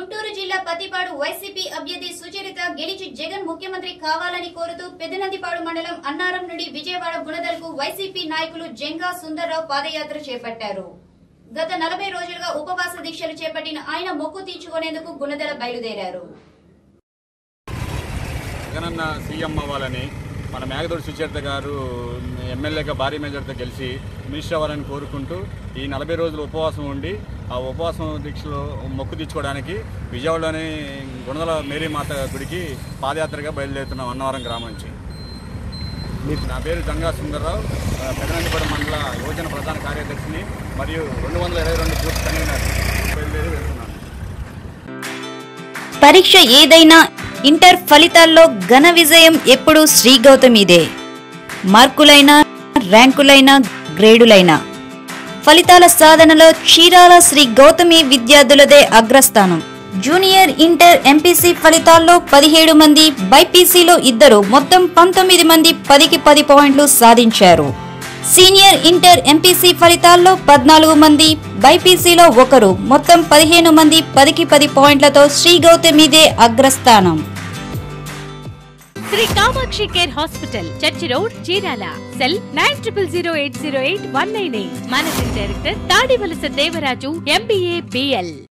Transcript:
గుంటూరు జిల్లా పతిపాడు వైసీపీ అభ్యర్థి సుచరిత గెలిచి జగన్ ముఖ్యమంత్రి కావాలని కోరుతూ పెదనందిపాడు మండలం అన్నారం నుండి విజయవాడ గుణదలకు వైసీపీ నాయకులు జంగా సుందర్రావు పాదయాత్ర చేపట్టారు గత నలభై రోజులుగా ఉపవాస దీక్షలు చేపట్టిన ఆయన మొక్కు తీర్చుకునేందుకు గుణదల బయలుదేరారు జగనన్న సీఎం అవ్వాలని మన మేఘదోడి సుచరిత గారు ఎమ్మెల్యేగా భారీ మెజార్టీతో గెలిచి మినిస్టర్ అవ్వాలని కోరుకుంటూ ఈ నలభై రోజులు ఉపవాసం ఉండి ఆ ఉపవాసం దీక్షలో మొక్కు తీర్చుకోవడానికి విజయవాడలోని గుణదల మేరీ మాత గుడికి పాదయాత్రగా బయలుదేరుతున్నాం అన్నవరం గ్రామం నుంచి నా పేరు గంగా సుందర్రావు ఆ, పెదనందిపేట మండల యువజన ప్రధాన కార్యదర్శిని మరియు రెండు వందల ఇరవై రెండు బూత్ కన్వీనర్ బయలుదేరి వెళ్తున్నాను పరీక్ష ఏదైనా ఇంటర్ ఫలితాల్లో ఘన విజయం ఎప్పుడూ శ్రీ గౌతమిదే మార్కులైనా ర్యాంకులైనా గ్రేడులైనా ఫలితాల సాధనలో చీరాల శ్రీ గౌతమి విద్యార్థులదే అగ్రస్థానం జూనియర్ ఇంటర్ ఎంపీసీ ఫలితాల్లో పదిహేడు మంది బైపీసీలో ఇద్దరు మొత్తం పంతొమ్మిది మంది పదికి పది పాయింట్లు సాధించారు సీనియర్ ఇంటర్ ఎంపీసీ ఫలితాల్లో పద్నాలుగు మంది బైపీసీలో ఒకరు మొత్తం పదిహేను మంది పదికి పది పాయింట్లతో శ్రీ గౌతమిదే అగ్రస్థానం Sri Kamakshi care hospital church road Chirala cell nine triple zero eight zero eight one nine eight managing director Tadivalasa Devaraju MBA BL